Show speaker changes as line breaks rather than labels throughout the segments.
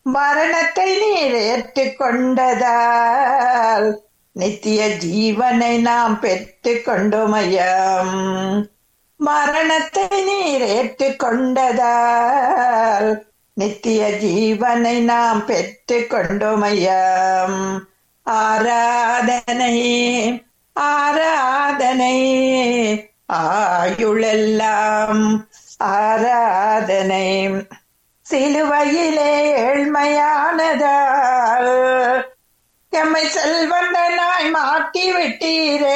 மரணத்தை நீர் ஏற்றுக்கொண்டதால் நித்திய ஜீவனை நாம் பெற்றுக் கொண்டோம் ஐயம் மரணத்தை நீர் ஏற்றுக்கொண்டதால் நித்திய ஜீவனை நாம் பெற்றுக் கொண்டோம் ஐயம் ஆராதனை ஆராதனை ஆயுளெல்லாம் ஆராதனை சிலுவையிலே ஏழ்மையானதால் எம்மை செல்வந்தனாய் மாற்றி விட்டீரே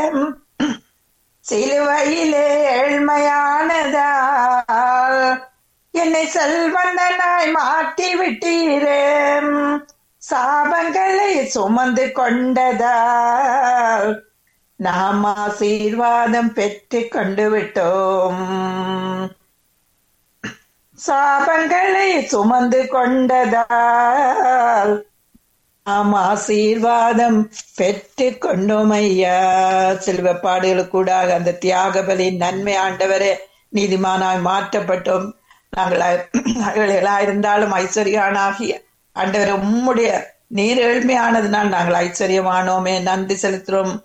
சிலுவையிலே ஏழ்மையானதால் என்னை செல்வந்தனாய் மாற்றி விட்டீரே சாபங்களை சுமந்து கொண்டதால் நாம் ஆசீர்வாதம் பெற்று கொண்டு விட்டோம் சாபங்களை சுமந்து கொண்டதால் நாம் ஆசீர்வாதம் பெற்று கொண்டோம் ஐயா சிலுவ பாடுகளுக்கூடாக அந்த தியாக பலியின் நன்மை ஆண்டவரே நீதிமானாய் மாற்றப்பட்டோம் நாங்கள் இருந்தாலும் ஐஸ்வர்யானாகிய ஆண்டவர் உம்முடைய நீர் எளிமையானதுனால் நாங்கள் ஐஸ்வர்யமானோமே நன்றி செலுத்துறோம்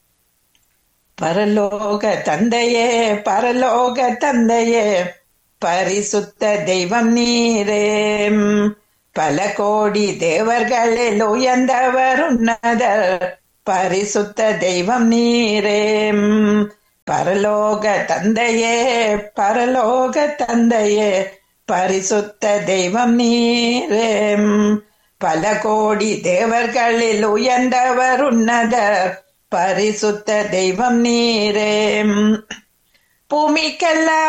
பரலோக தந்தையே பரலோக தந்தையே பரிசுத்த தெய்வம் நீரே பல கோடி தேவர்களில் உயர்ந்தவர் உன்னதர் பரிசுத்த தெய்வம் நீரே பரலோக தந்தையே பரலோக தந்தையே பரிசுத்த தெய்வம் நீரே பல கோடி தேவர்களில் உயர்ந்தவர் உன்னதர் பரிசுத்த தெய்வம் நீரே பூமிக்கெல்லாம்